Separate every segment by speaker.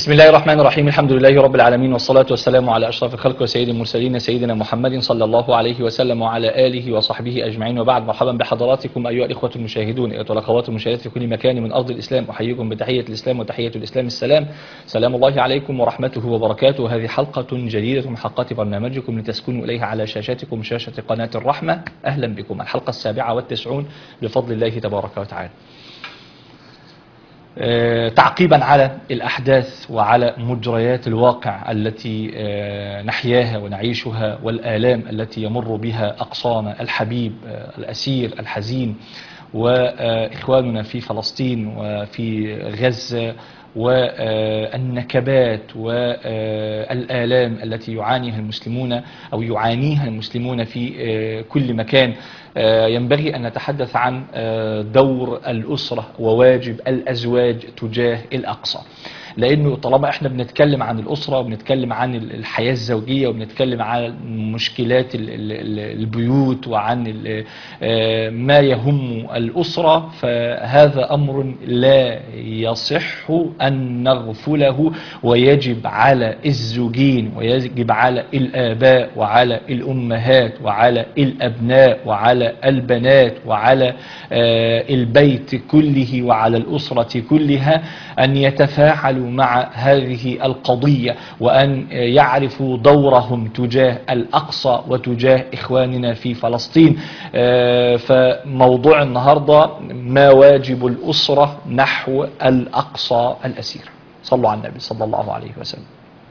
Speaker 1: بسم الله الرحمن الرحيم الحمد لله رب العالمين والصلاة والسلام على أشرف الخلق وسيد المرسلين سيدنا محمد صلى الله عليه وسلم وعلى آله وصحبه أجمعين وبعد مرحبا بحضراتكم أيها الإخوة المشاهدون أيها الأخوات المشاهدات في كل مكان من أرض الإسلام أحييكم بتحية الإسلام وتحية الإسلام السلام سلام الله عليكم ورحمته وبركاته هذه حلقة جديدة من حلقات برنامجكم لتسكنوا إليها على شاشاتكم شاشة قناة الرحمة أهلا بكم الحلقة السابعة والتسعون بفضل الله تبارك وتعالى آه، تعقيبا على الأحداث وعلى مجريات الواقع التي آه، نحياها ونعيشها والآلام التي يمر بها أقصانا الحبيب آه، الأسير الحزين وإخواننا في فلسطين وفي غزة والنكبات والآلام التي يعانيها المسلمون أو يعانيها المسلمون في كل مكان ينبغي أن نتحدث عن دور الأسرة وواجب الأزواج تجاه الأقصى لانه طالما احنا بنتكلم عن الاسره وبنتكلم عن الحياه الزوجيه وبنتكلم عن مشكلات ال- ال- البيوت وعن ال- آه، ما يهم الاسره فهذا امر لا يصح ان نغفله ويجب على الزوجين ويجب على الاباء وعلى الامهات وعلى الابناء وعلى البنات وعلى آه، البيت كله وعلى الاسره كلها ان يتفاعلوا مع هذه القضية وأن يعرفوا دورهم تجاه الأقصى وتجاه إخواننا في فلسطين آه، فموضوع النهاردة ما واجب الأسرة نحو الأقصى الأسير صلوا على النبي صلى الله عليه وسلم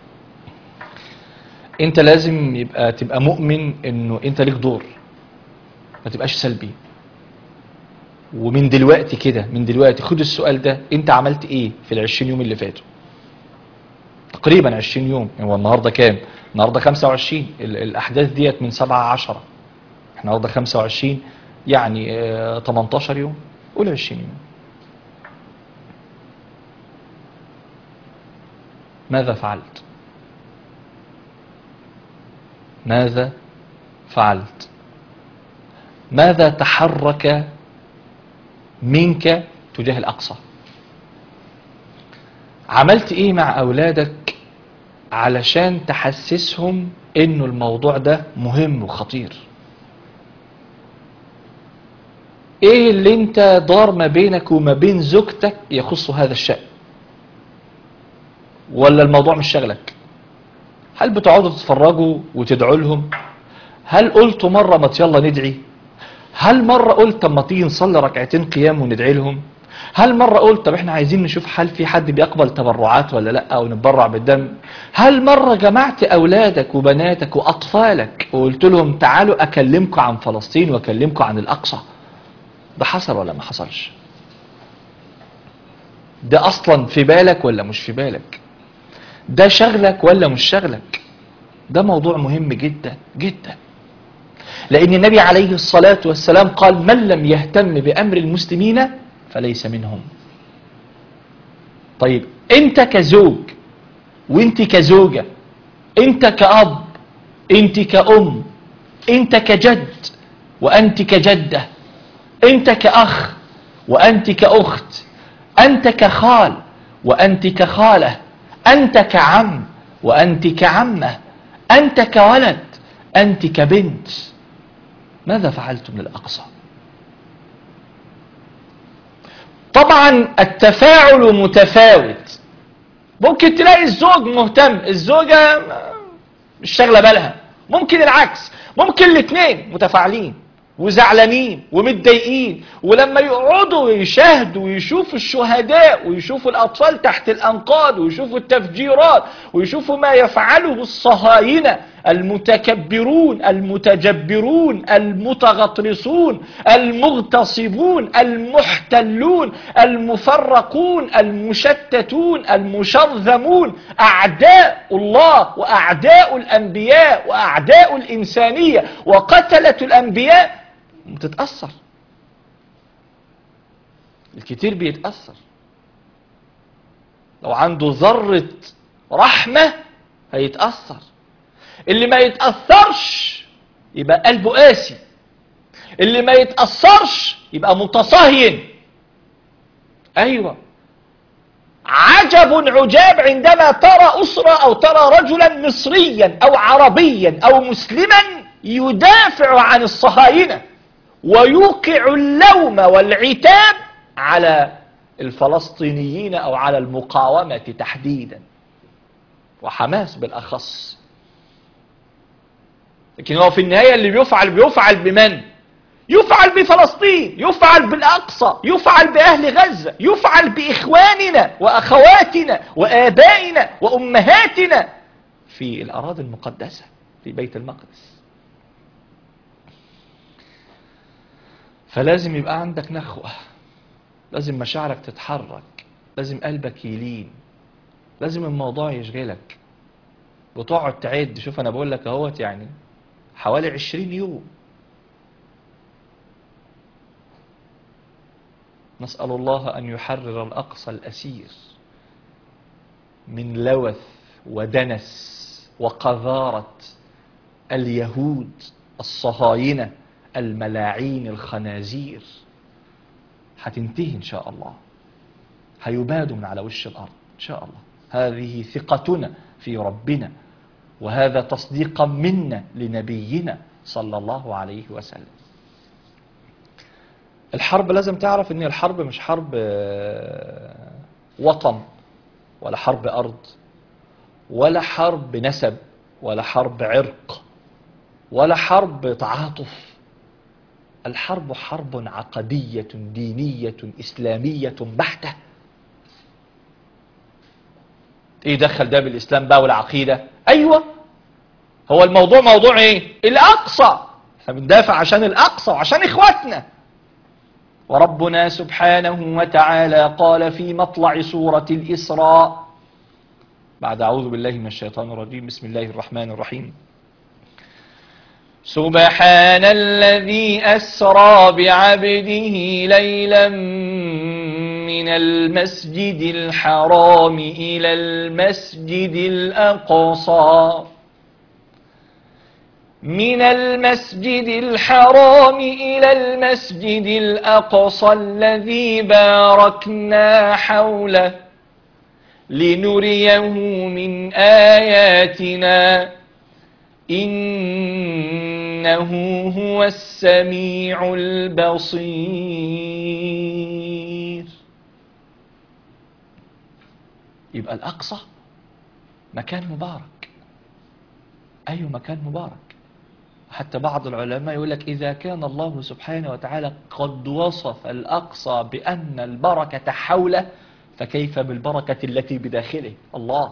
Speaker 1: انت لازم يبقى تبقى مؤمن انه انت ليك دور ما تبقاش سلبي ومن دلوقتي كده من دلوقتي خد السؤال ده انت عملت ايه في العشرين يوم اللي فاتوا تقريبا 20 يوم هو النهارده كام النهارده 25 ال- الاحداث ديت من 7 10 احنا النهارده 25 يعني آه، 18 يوم قول 20 يوم ماذا فعلت ماذا فعلت ماذا تحرك منك تجاه الأقصى عملت ايه مع اولادك علشان تحسسهم انه الموضوع ده مهم وخطير ايه اللي انت دار ما بينك وما بين زوجتك يخص هذا الشأن ولا الموضوع مش شغلك هل بتقعدوا تتفرجوا وتدعوا لهم هل قلتوا مرة ما يلا ندعي هل مرة قلت طب ما تيجي نصلي ركعتين قيام وندعي لهم هل مرة قلت طب احنا عايزين نشوف هل في حد بيقبل تبرعات ولا لا او نتبرع بالدم هل مرة جمعت اولادك وبناتك واطفالك وقلت لهم تعالوا اكلمكم عن فلسطين واكلمكم عن الاقصى ده حصل ولا ما حصلش ده اصلا في بالك ولا مش في بالك ده شغلك ولا مش شغلك ده موضوع مهم جدا جدا لأن النبي عليه الصلاة والسلام قال من لم يهتم بأمر المسلمين فليس منهم طيب أنت كزوج وأنت كزوجة أنت كأب أنت كأم أنت كجد وأنت كجدة أنت كأخ وأنت كأخت أنت كخال وأنت كخالة أنت كعم وأنت كعمة أنت كولد أنت كبنت ماذا فعلتم للأقصى طبعا التفاعل متفاوت ممكن تلاقي الزوج مهتم الزوجة مش شاغلة بالها ممكن العكس ممكن الاثنين متفاعلين وزعلانين ومتضايقين ولما يقعدوا يشاهدوا ويشوفوا الشهداء ويشوفوا الأطفال تحت الأنقاض ويشوفوا التفجيرات ويشوفوا ما يفعله الصهاينة المتكبرون المتجبرون المتغطرسون المغتصبون المحتلون المفرقون المشتتون المشرذمون أعداء الله وأعداء الأنبياء وأعداء الإنسانية وقتلة الأنبياء بتتأثر الكتير بيتأثر لو عنده ذرة رحمة هيتأثر اللي ما يتأثرش يبقى قلبه قاسي اللي ما يتأثرش يبقى متصهين ايوه عجب عجاب عندما ترى أسرة أو ترى رجلا مصريا أو عربيا أو مسلما يدافع عن الصهاينة ويوقع اللوم والعتاب على الفلسطينيين أو على المقاومة تحديدا وحماس بالأخص لكن هو في النهاية اللي بيفعل بيفعل بمن؟ يفعل بفلسطين يفعل بالأقصى يفعل بأهل غزة يفعل بإخواننا وأخواتنا وآبائنا وأمهاتنا في الأراضي المقدسة في بيت المقدس فلازم يبقى عندك نخوة لازم مشاعرك تتحرك لازم قلبك يلين لازم الموضوع يشغلك وتقعد تعد شوف انا بقول لك اهوت يعني حوالي عشرين يوم نسأل الله أن يحرر الأقصى الأسير من لوث ودنس وقذارة اليهود الصهاينة الملاعين الخنازير هتنتهي إن شاء الله هيبادوا من على وش الأرض إن شاء الله هذه ثقتنا في ربنا وهذا تصديقا منا لنبينا صلى الله عليه وسلم الحرب لازم تعرف ان الحرب مش حرب آه، وطن ولا حرب ارض ولا حرب نسب ولا حرب عرق ولا حرب تعاطف الحرب حرب عقدية دينية إسلامية بحتة ايه دخل ده بالإسلام بقى والعقيدة أيوة هو الموضوع موضوع ايه الأقصى احنا بندافع عشان الأقصى وعشان إخواتنا وربنا سبحانه وتعالى قال في مطلع سورة الإسراء بعد أعوذ بالله من الشيطان الرجيم بسم الله الرحمن الرحيم سبحان الذي أسرى بعبده ليلا من المسجد الحرام إلى المسجد الأقصى من المسجد الحرام إلى المسجد الأقصى الذي باركنا حوله لنريه من آياتنا إنه هو السميع البصير يبقى الأقصى مكان مبارك أي مكان مبارك حتى بعض العلماء يقول لك إذا كان الله سبحانه وتعالى قد وصف الأقصى بأن البركة حوله فكيف بالبركة التي بداخله الله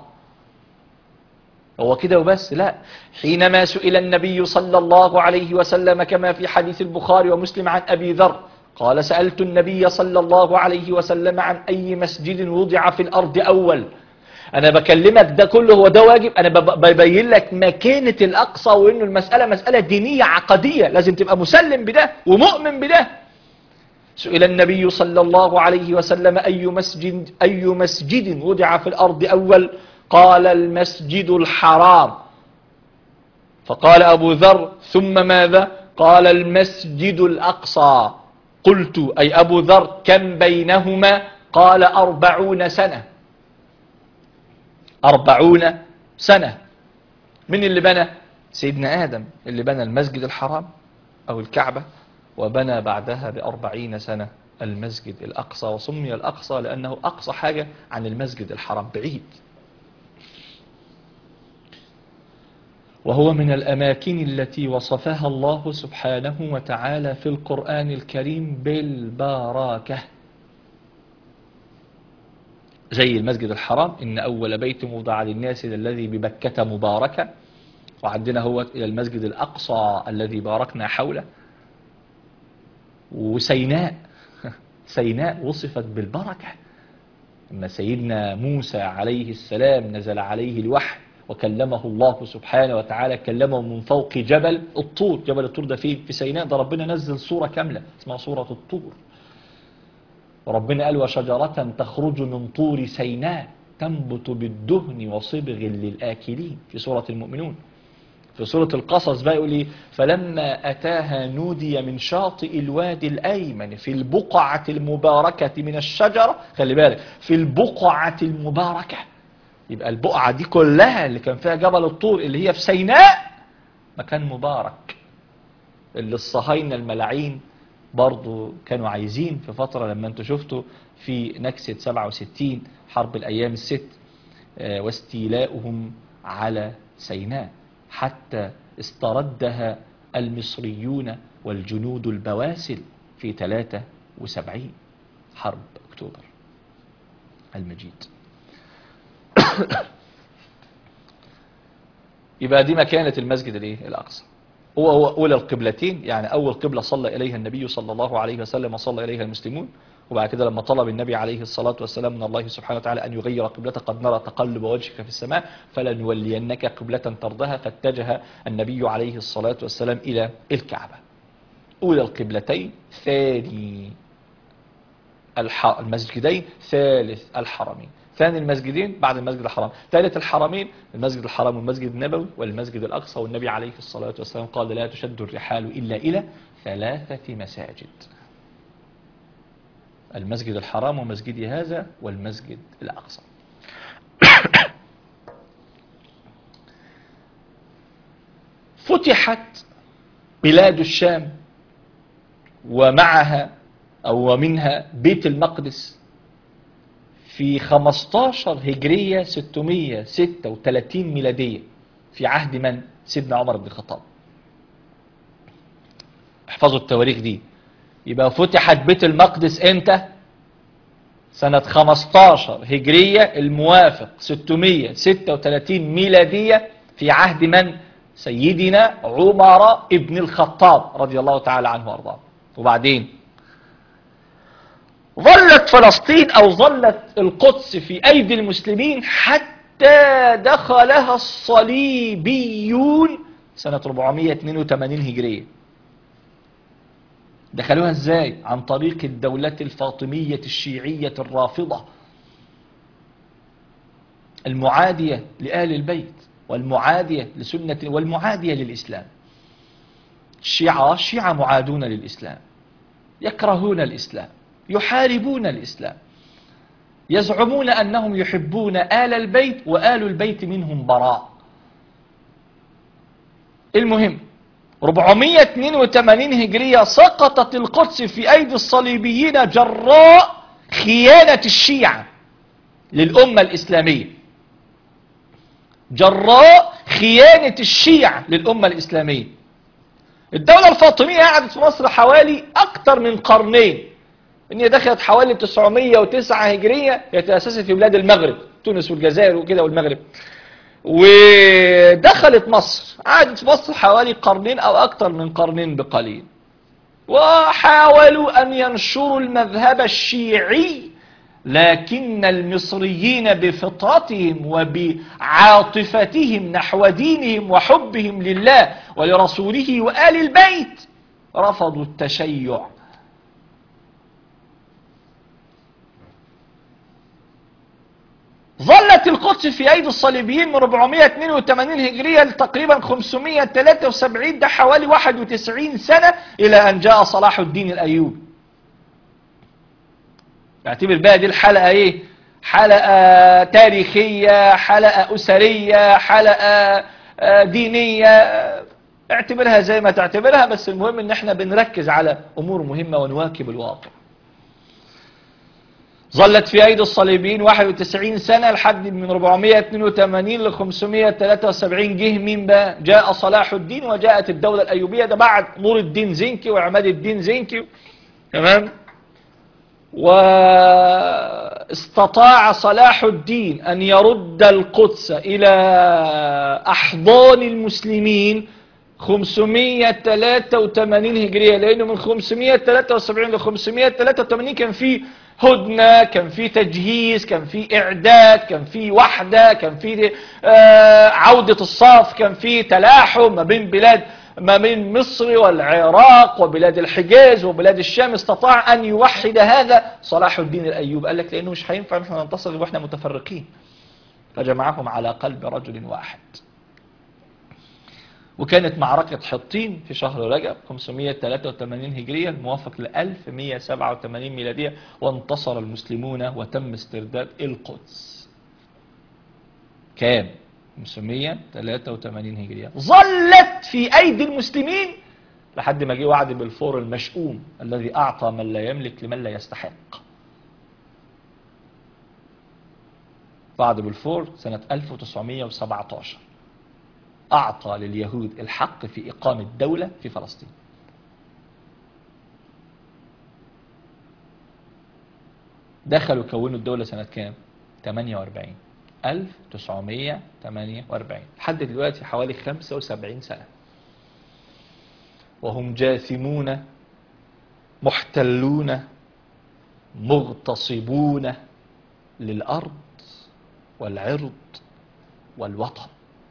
Speaker 1: هو كده وبس لا حينما سئل النبي صلى الله عليه وسلم كما في حديث البخاري ومسلم عن أبي ذر قال سألت النبي صلى الله عليه وسلم عن أي مسجد وضع في الأرض أول أنا بكلمك ده كله هو ده واجب أنا بب- ببين لك مكانة الأقصى وإنه المسألة مسألة دينية عقدية لازم تبقى مسلم بده ومؤمن بده سئل النبي صلى الله عليه وسلم أي مسجد أي مسجد وضع في الأرض أول قال المسجد الحرام فقال أبو ذر ثم ماذا قال المسجد الأقصى قلت أي أبو ذر كم بينهما قال أربعون سنة أربعون سنة من اللي بنى سيدنا آدم اللي بنى المسجد الحرام أو الكعبة وبنى بعدها بأربعين سنة المسجد الأقصى وسمي الأقصى لأنه أقصى حاجة عن المسجد الحرام بعيد وهو من الأماكن التي وصفها الله سبحانه وتعالى في القرآن الكريم بالبركة زي المسجد الحرام إن أول بيت وضع للناس الذي ببكة مباركة وعندنا هو إلى المسجد الأقصى الذي باركنا حوله وسيناء سيناء وصفت بالبركة لما سيدنا موسى عليه السلام نزل عليه الوحي وكلمه الله سبحانه وتعالى كلمه من فوق جبل الطور جبل الطور ده فين في سيناء ده ربنا نزل سورة كاملة اسمها سورة الطور وربنا قال وشجرة تخرج من طور سيناء تنبت بالدهن وصبغ للآكلين في سورة المؤمنون في سورة القصص بقى يقول ايه فلما أتاها نودي من شاطئ الوادي الأيمن في البقعة المباركة من الشجرة خلي بالك في البقعة المباركة يبقى البقعة دي كلها اللي كان فيها جبل الطور اللي هي في سيناء مكان مبارك اللي الصهاينة الملاعين برضو كانوا عايزين في فترة لما انتوا شفتوا في نكسة 67 حرب الأيام الست آه، واستيلاؤهم على سيناء حتى استردها المصريون والجنود البواسل في 73 حرب أكتوبر المجيد يبقى دي مكانة المسجد الايه الأقصى هو هو أولى القبلتين يعني أول قبلة صلى إليها النبي صلى الله عليه وسلم وصلى إليها المسلمون وبعد كده لما طلب النبي عليه الصلاة والسلام من الله سبحانه وتعالى أن يغير قبلته قد نرى تقلب وجهك في السماء فلنولينك قبلة ترضها فاتجه النبي عليه الصلاة والسلام إلى الكعبة أولى القبلتين ثاني الح- المسجدين ثالث الحرمين ثاني المسجدين بعد المسجد الحرام ثالث الحرمين المسجد الحرام والمسجد النبوي والمسجد الأقصى والنبي عليه الصلاة والسلام قال لا تشد الرحال إلا إلى ثلاثة مساجد المسجد الحرام ومسجدي هذا والمسجد الأقصى فتحت بلاد الشام ومعها أو ومنها بيت المقدس في 15 هجرية 636 ميلادية في عهد من؟ سيدنا عمر بن الخطاب احفظوا التواريخ دي يبقى فتحت بيت المقدس امتى؟ سنة 15 هجرية الموافق 636 ميلادية في عهد من؟ سيدنا عمر ابن الخطاب رضي الله تعالى عنه وارضاه وبعدين ظلت فلسطين او ظلت القدس في ايدي المسلمين حتى دخلها الصليبيون سنة 482 هجرية دخلوها ازاي عن طريق الدولة الفاطمية الشيعية الرافضة المعادية لآل البيت والمعادية لسنة والمعادية للإسلام الشيعة الشيعة معادون للإسلام يكرهون الإسلام يحاربون الإسلام يزعمون أنهم يحبون آل البيت وآل البيت منهم براء المهم 482 هجرية سقطت القدس في أيدي الصليبيين جراء خيانة الشيعة للأمة الإسلامية جراء خيانة الشيعة للأمة الإسلامية الدولة الفاطمية قعدت في مصر حوالي أكثر من قرنين إن هي دخلت حوالي 909 هجرية هي تأسست في بلاد المغرب تونس والجزائر وكده والمغرب ودخلت مصر قعدت في مصر حوالي قرنين أو أكثر من قرنين بقليل وحاولوا أن ينشروا المذهب الشيعي لكن المصريين بفطرتهم وبعاطفتهم نحو دينهم وحبهم لله ولرسوله وآل البيت رفضوا التشيع ظلت القدس في أيدي الصليبيين من 482 هجرية لتقريبا 573 ده حوالي 91 سنة إلى أن جاء صلاح الدين الأيوبي اعتبر بقى دي الحلقة ايه حلقة تاريخية حلقة أسرية حلقة آه، دينية اعتبرها زي ما تعتبرها بس المهم ان احنا بنركز على امور مهمة ونواكب الواقع ظلت في ايدي الصليبيين 91 سنة لحد من 482 ل 573 جه مين بقى جاء صلاح الدين وجاءت الدولة الايوبية ده بعد نور الدين زنكي وعماد الدين زنكي تمام واستطاع صلاح الدين أن يرد القدس إلى أحضان المسلمين 583 هجرية لأنه من 573 ل 583 كان في هدنة كان في تجهيز كان في إعداد كان في وحدة كان في آه، عودة الصف كان في تلاحم ما بين بلاد ما بين مصر والعراق وبلاد الحجاز وبلاد الشام استطاع أن يوحد هذا صلاح الدين الأيوب قال لك لأنه مش هينفع نحن ننتصر وإحنا متفرقين فجمعهم على قلب رجل واحد وكانت معركة حطين في شهر رجب 583 هجرية الموافق ل 1187 ميلادية وانتصر المسلمون وتم استرداد القدس كام 583 هجرية ظلت في أيدي المسلمين لحد ما جه وعد بالفور المشؤوم الذي أعطى من لا يملك لمن لا يستحق وعد بالفور سنة 1917 أعطى لليهود الحق في إقامة دولة في فلسطين دخلوا كونوا الدولة سنة كام 48 1948 لحد دلوقتي حوالي 75 سنة وهم جاثمون محتلون مغتصبون للأرض والعرض والوطن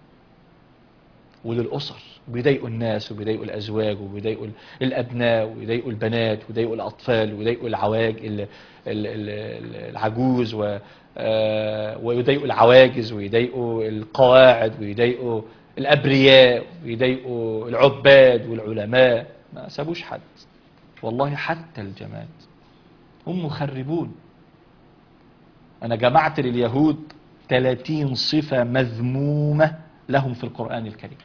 Speaker 1: وللأسر بيضايقوا الناس وبيضايقوا الأزواج وبيضايقوا الأبناء وبيضايقوا البنات وبيضايقوا الأطفال وبيضايقوا العواج ال- ال- ال- العجوز و آه، ويضايقوا العواجز ويضايقوا القواعد ويضايقوا الأبرياء ويضايقوا العباد والعلماء ما سابوش حد والله حتى الجماد هم مخربون أنا جمعت لليهود 30 صفة مذمومة لهم في القرآن الكريم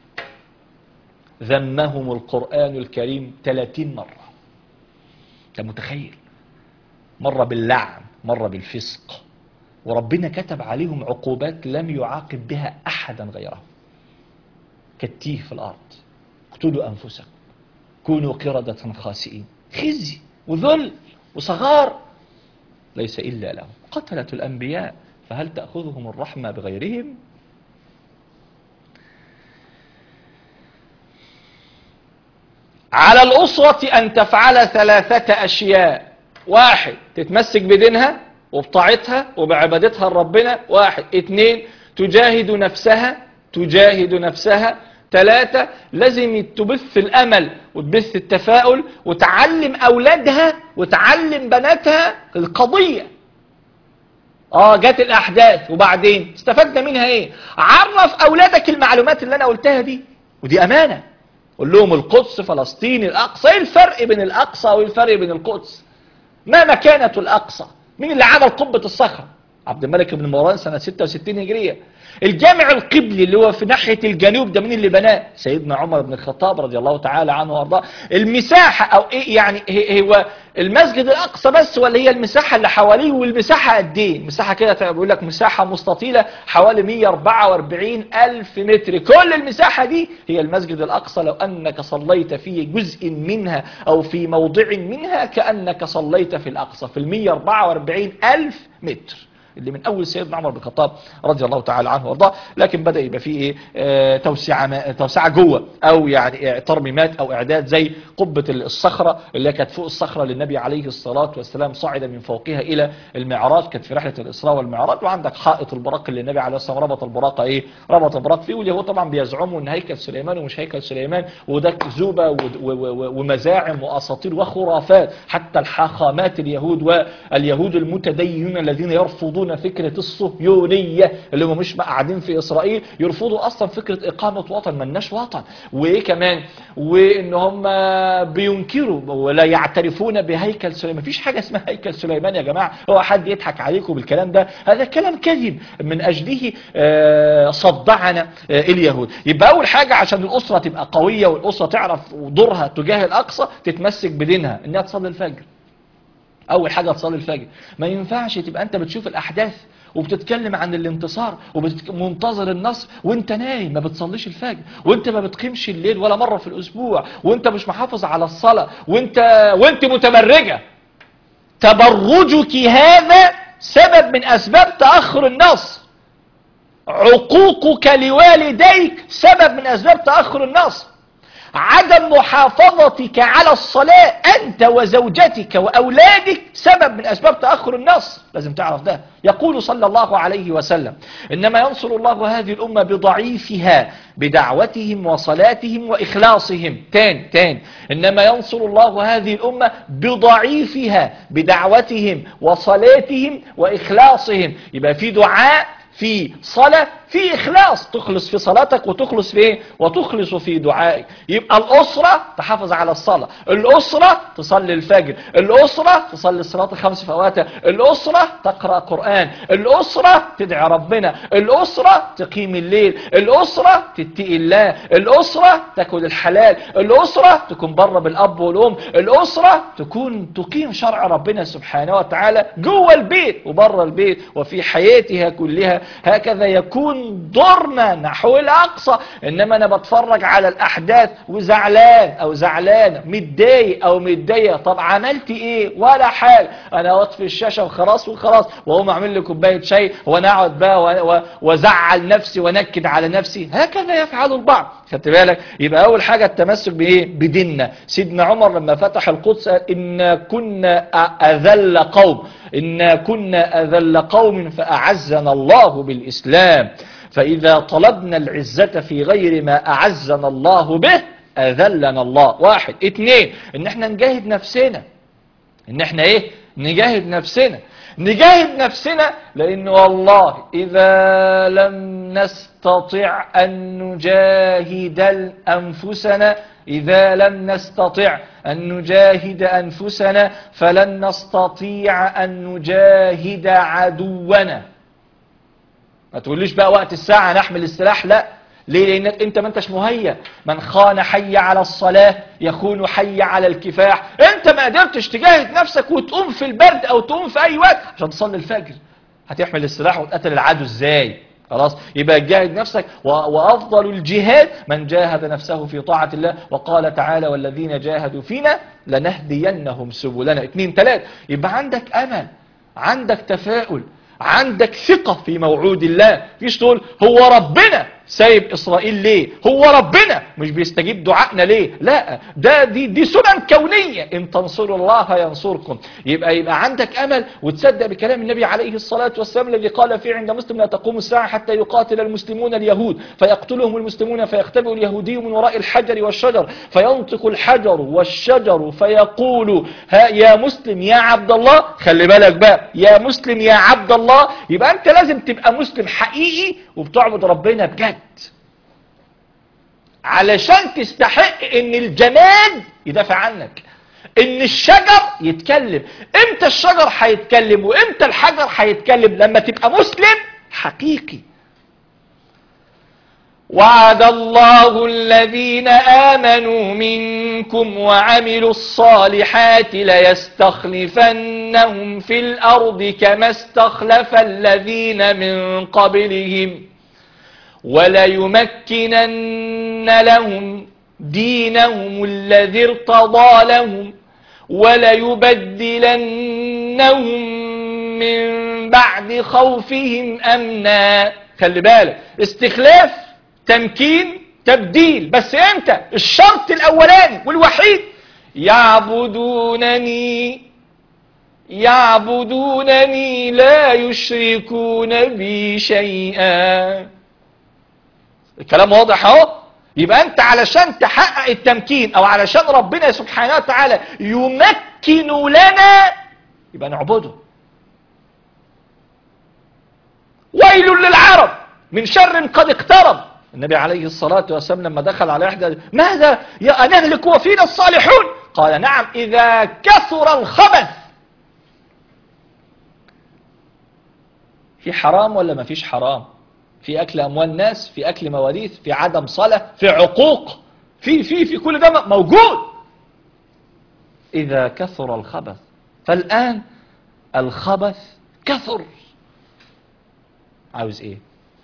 Speaker 1: ذمهم القرآن الكريم 30 مرة أنت متخيل مرة باللعن مرة بالفسق وربنا كتب عليهم عقوبات لم يعاقب بها أحدا غيرهم كالتيه في الأرض اقتلوا أنفسكم كونوا قردة خاسئين خزي وذل وصغار ليس إلا لهم قتلة الأنبياء فهل تأخذهم الرحمة بغيرهم على الأسرة أن تفعل ثلاثة أشياء واحد تتمسك بدينها وبطاعتها وبعبادتها لربنا واحد اتنين تجاهد نفسها تجاهد نفسها ثلاثة لازم تبث الأمل وتبث التفاؤل وتعلم أولادها وتعلم بناتها القضية اه جت الأحداث وبعدين استفدنا منها ايه عرف أولادك المعلومات اللي أنا قلتها دي ودي أمانة قول لهم القدس فلسطين الأقصى ايه الفرق بين الأقصى والفرق بين القدس ما مكانة الأقصى مين اللي عمل قبة الصخرة عبد الملك بن مروان سنة 66 هجرية الجامع القبلي اللي هو في ناحية الجنوب ده مين اللي بناه سيدنا عمر بن الخطاب رضي الله تعالى عنه وارضاه المساحة او ايه يعني هي- هو المسجد الاقصى بس ولا هي المساحة اللي حواليه والمساحة قد ايه المساحة كده بيقول لك مساحة مستطيلة حوالي 144 الف متر كل المساحة دي هي المسجد الاقصى لو انك صليت في جزء منها او في موضع منها كأنك صليت في الاقصى في ال 144 الف متر اللي من اول سيدنا عمر بن الخطاب رضي الله تعالى عنه وارضاه لكن بدا يبقى فيه ايه آه، توسعه ما- توسعه جوه او يعني آه، ترميمات او اعداد زي قبه الصخره اللي كانت فوق الصخره للنبي عليه الصلاه والسلام صعد من فوقها الى المعراج كانت في رحله الاسراء والمعراج وعندك حائط البراق اللي النبي عليه الصلاه والسلام ربط البراق ايه ربط البراق فيه واليهود طبعا بيزعموا ان هيكل سليمان ومش هيكل سليمان وده كذوبه و- و- و- ومزاعم واساطير وخرافات حتى الحاخامات اليهود واليهود المتدينون الذين يرفضون فكره الصهيونيه اللي هم مش قاعدين في اسرائيل يرفضوا اصلا فكره اقامه وطن ملناش وطن وايه كمان وان هم بينكروا ولا يعترفون بهيكل سليمان مفيش حاجه اسمها هيكل سليمان يا جماعه هو حد يضحك عليكم بالكلام ده هذا كلام كذب من اجله آه، صدعنا آه، اليهود يبقى اول حاجه عشان الاسره تبقى قويه والاسره تعرف دورها تجاه الاقصى تتمسك بدينها انها تصلي الفجر اول حاجه تصلي الفجر ما ينفعش تبقى انت بتشوف الاحداث وبتتكلم عن الانتصار ومنتظر النصر وانت نايم ما بتصليش الفجر وانت ما بتقيمش الليل ولا مره في الاسبوع وانت مش محافظ على الصلاه وانت وانت متبرجه تبرجك هذا سبب من اسباب تاخر النصر عقوقك لوالديك سبب من اسباب تاخر النصر عدم محافظتك على الصلاة أنت وزوجتك وأولادك سبب من أسباب تأخر النصر لازم تعرف ده يقول صلى الله عليه وسلم إنما ينصر الله هذه الأمة بضعيفها بدعوتهم وصلاتهم وإخلاصهم تان تان إنما ينصر الله هذه الأمة بضعيفها بدعوتهم وصلاتهم وإخلاصهم يبقى في دعاء في صلاة في إخلاص تخلص في صلاتك وتخلص في إيه؟ وتخلص في دعائك يبقى الأسرة تحافظ على الصلاة الأسرة تصلي الفجر الأسرة تصلي الصلاة الخمس في أوقاتها الأسرة تقرأ قرآن الأسرة تدعي ربنا الأسرة تقيم الليل الأسرة تتقي الله الأسرة تاكل الحلال الأسرة تكون بره بالأب والأم الأسرة تكون تقيم شرع ربنا سبحانه وتعالى جوه البيت وبره البيت وفي حياتها كلها هكذا يكون دورنا نحو الأقصى إنما أنا بتفرج على الأحداث وزعلان أو زعلان متضايق أو متضايق طب عملت إيه ولا حاجة أنا أطفي الشاشة وخلاص وخلاص وأقوم أعمل لي كوباية شاي وأنا أقعد بقى و- و- وأزعل نفسي وأنكد على نفسي هكذا يفعل البعض خدت بالك يبقى أول حاجة التمسك بإيه بديننا سيدنا عمر لما فتح القدس قال إنا كنا أ- أذل قوم إنا كنا أذل قوم فأعزنا الله بالإسلام فإذا طلبنا العزة في غير ما أعزنا الله به أذلنا الله واحد اتنين إن احنا نجاهد نفسنا ان احنا ايه نجاهد نفسنا نجاهد نفسنا لان والله اذا لم نستطع ان نجاهد انفسنا اذا لم نستطع ان نجاهد انفسنا فلن نستطيع ان نجاهد عدونا ما تقوليش بقى وقت الساعة نحمل السلاح لا ليه لانك انت ما انتش مهيأ من خان حي على الصلاة يخون حي على الكفاح انت ما قدرتش تجاهد نفسك وتقوم في البرد او تقوم في اي وقت عشان تصلي الفجر هتحمل السلاح وتقتل العدو ازاي خلاص يبقى جاهد نفسك و- وافضل الجهاد من جاهد نفسه في طاعة الله وقال تعالى والذين جاهدوا فينا لنهدينهم سبلنا اتنين تلات يبقى عندك امل عندك تفاؤل عندك ثقة في موعود الله فيش تقول هو ربنا سايب إسرائيل ليه هو ربنا مش بيستجيب دعائنا ليه لا ده دي, دي سنن كونية إن تنصروا الله ينصركم يبقى يبقى عندك أمل وتصدق بكلام النبي عليه الصلاة والسلام الذي قال فيه عند مسلم لا تقوم الساعة حتى يقاتل المسلمون اليهود فيقتلهم المسلمون فيختبئ اليهودي من وراء الحجر والشجر فينطق الحجر والشجر فيقول ها يا مسلم يا عبد الله خلي بالك بقى يا مسلم يا عبد الله يبقى انت لازم تبقى مسلم حقيقي وبتعبد ربنا بجد علشان تستحق ان الجماد يدافع عنك ان الشجر يتكلم امتى الشجر هيتكلم وامتى الحجر هيتكلم لما تبقى مسلم حقيقي وعد الله الذين آمنوا منكم وعملوا الصالحات ليستخلفنهم في الأرض كما استخلف الذين من قبلهم وليمكنن لهم دينهم الذي ارتضى لهم وليبدلنهم من بعد خوفهم أمنا خلي بالك استخلاف تمكين تبديل بس امتى الشرط الاولاني والوحيد يعبدونني يعبدونني لا يشركون بي شيئا الكلام واضح اهو يبقى انت علشان تحقق التمكين او علشان ربنا سبحانه وتعالى يمكن لنا يبقى نعبده ويل للعرب من شر قد اقترب النبي عليه الصلاة والسلام لما دخل على إحدى ماذا يا نهلك وفينا الصالحون قال نعم إذا كثر الخبث في حرام ولا ما فيش حرام في أكل أموال الناس في أكل مواريث في عدم صلاة في عقوق في في في كل ده موجود إذا كثر الخبث فالآن الخبث كثر عاوز ايه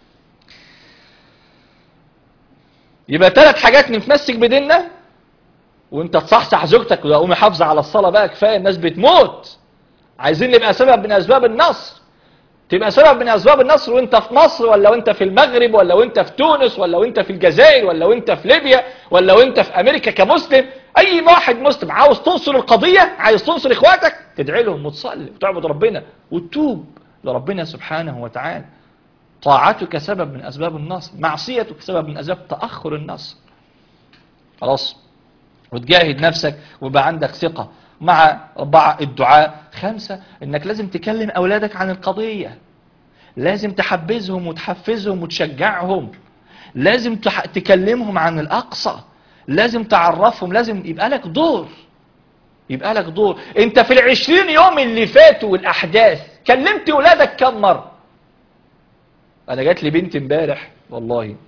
Speaker 1: يبقى ثلاث حاجات نتمسك بديننا وانت تصحصح زوجتك وقومي حافظه على الصلاه بقى كفايه الناس بتموت عايزين نبقى سبب من اسباب النصر تبقى سبب من اسباب النصر وانت في مصر ولا وانت في المغرب ولا وانت في تونس ولا وانت في الجزائر ولا وانت في ليبيا ولا وانت في امريكا كمسلم اي واحد مسلم عاوز تنصر القضيه عايز تنصر اخواتك تدعي لهم وتصلي وتعبد ربنا وتتوب لربنا سبحانه وتعالى طاعتك سبب من أسباب النصر معصيتك سبب من أسباب تأخر النصر خلاص وتجاهد نفسك ويبقى عندك ثقة مع أربعة الدعاء خمسة إنك لازم تكلم أولادك عن القضية لازم تحبذهم وتحفزهم وتشجعهم لازم تح... تكلمهم عن الأقصى لازم تعرفهم لازم يبقى لك دور يبقى لك دور انت في العشرين يوم اللي فاتوا والأحداث كلمت ولادك كم مرة أنا جات لي بنت امبارح والله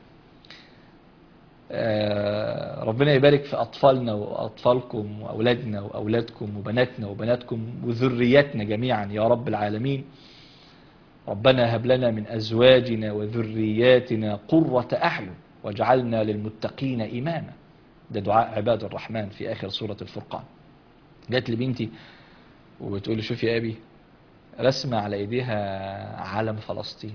Speaker 1: آه، ربنا يبارك في أطفالنا وأطفالكم وأولادنا وأولادكم وبناتنا وبناتكم وذرياتنا جميعا يا رب العالمين ربنا هب لنا من أزواجنا وذرياتنا قرة أعين واجعلنا للمتقين إماما ده دعاء عباد الرحمن في آخر سورة الفرقان جات لي بنتي وبتقول لي شوف يا أبي رسمة على إيديها علم فلسطين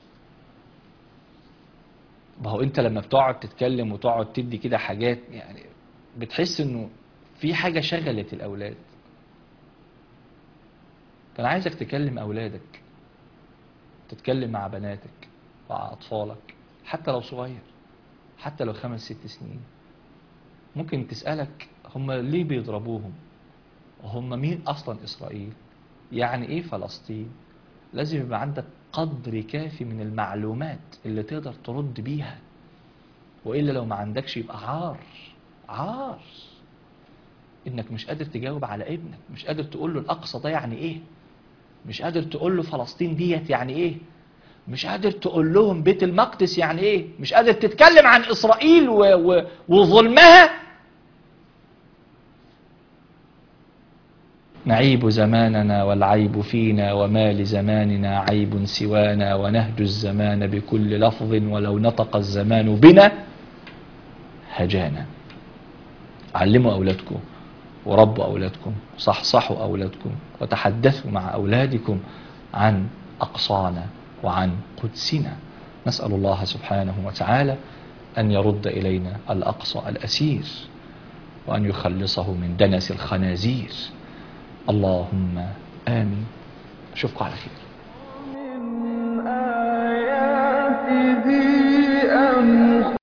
Speaker 1: ما هو انت لما بتقعد تتكلم وتقعد تدي كده حاجات يعني بتحس انه في حاجة شغلت الاولاد فانا عايزك تكلم اولادك تتكلم مع بناتك مع اطفالك حتى لو صغير حتى لو خمس ست سنين ممكن تسألك هم ليه بيضربوهم وهم مين اصلا اسرائيل يعني ايه فلسطين لازم يبقى عندك قدر كافي من المعلومات اللي تقدر ترد بيها وإلا لو ما عندكش يبقى عار عار إنك مش قادر تجاوب على ابنك مش قادر تقول له الأقصى ده يعني إيه مش قادر تقول له فلسطين ديت يعني إيه مش قادر تقول لهم بيت المقدس يعني إيه مش قادر تتكلم عن إسرائيل و... و... وظلمها نعيب زماننا والعيب فينا وما لزماننا عيب سوانا ونهج الزمان بكل لفظ ولو نطق الزمان بنا هجانا علموا أولادكم وربوا أولادكم صحصحوا أولادكم وتحدثوا مع أولادكم عن أقصانا وعن قدسنا نسأل الله سبحانه وتعالى أن يرد إلينا الأقصى الأسير وأن يخلصه من دنس الخنازير اللهم آمين أشوفكم على خير
Speaker 2: من آياته أن